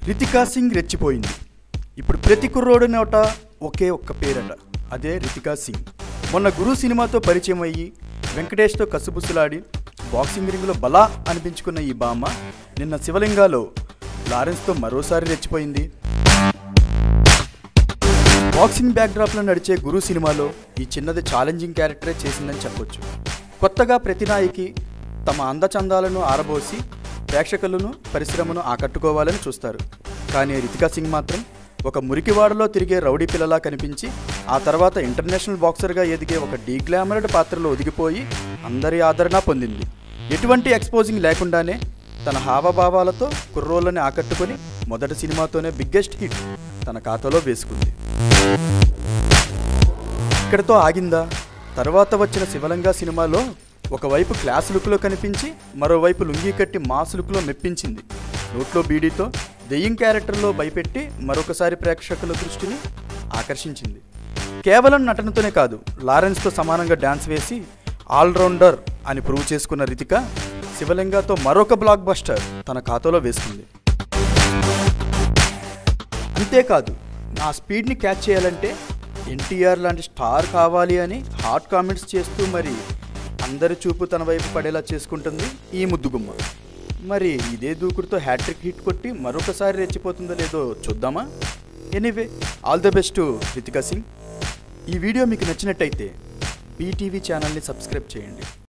రితికా సింగ్ రెచ్చిపోయింది ఇప్పుడు ప్రతి కుర్రోడు నోట ఒకే ఒక్క పేరట అదే రితికా సింగ్ మొన్న గురు సినిమాతో పరిచయం అయ్యి వెంకటేష్తో కసుబుసులాడి బాక్సింగ్ రింగ్లో బలా అనిపించుకున్న ఈ బామ్మ నిన్న శివలింగాలో లారెన్స్తో మరోసారి రెచ్చిపోయింది బాక్సింగ్ బ్యాక్డ్రాప్లో నడిచే గురు సినిమాలో ఈ చిన్నది ఛాలెంజింగ్ క్యారెక్టరే చేసిందని చెప్పొచ్చు కొత్తగా ప్రతి నాయకి తమ అందచందాలను ఆరబోసి ప్రేక్షకులను పరిశ్రమను ఆకట్టుకోవాలని చూస్తారు కానీ రితికా సింగ్ మాత్రం ఒక మురికివాడలో తిరిగే రౌడీ పిల్లలా కనిపించి ఆ తర్వాత ఇంటర్నేషనల్ బాక్సర్గా ఎదిగే ఒక డీగ్లామర్డ్ పాత్రలో ఒదిగిపోయి అందరి ఆదరణ పొందింది ఎటువంటి ఎక్స్పోజింగ్ లేకుండానే తన హావభావాలతో కుర్రోళ్ళని ఆకట్టుకొని మొదటి సినిమాతోనే బిగ్గెస్ట్ హిట్ తన ఖాతాలో వేసుకుంది ఇక్కడితో ఆగిందా తర్వాత వచ్చిన శివలింగ సినిమాలో ఒకవైపు క్లాస్ లుక్లో కనిపించి మరోవైపు లుంగీ కట్టి మాస్ లుక్లో మెప్పించింది నోట్లో బీడీతో దెయ్యం క్యారెక్టర్లో భయపెట్టి మరొకసారి ప్రేక్షకుల దృష్టిని ఆకర్షించింది కేవలం నటనతోనే కాదు లారెన్స్తో సమానంగా డ్యాన్స్ వేసి ఆల్రౌండర్ అని ప్రూవ్ చేసుకున్న రితిక శివలింగతో మరొక బ్లాక్ బస్టర్ తన ఖాతాలో వేసుకుంది అంతేకాదు నా స్పీడ్ని క్యాచ్ చేయాలంటే ఎన్టీఆర్ లాంటి స్టార్ కావాలి అని హాట్ కామెంట్స్ చేస్తూ మరి అందరి చూపు తన వైపు పడేలా చేసుకుంటుంది ఈ ముద్దుగుమ్మ మరి ఇదే దూకుడుతో హ్యాట్రిక్ హిట్ కొట్టి మరొకసారి రెచ్చిపోతుందో లేదో చూద్దామా anyway all the best Ritika Singh ఈ వీడియో మీకు నచ్చినట్టయితే బీటీవీ ఛానల్ని సబ్స్క్రైబ్ చేయండి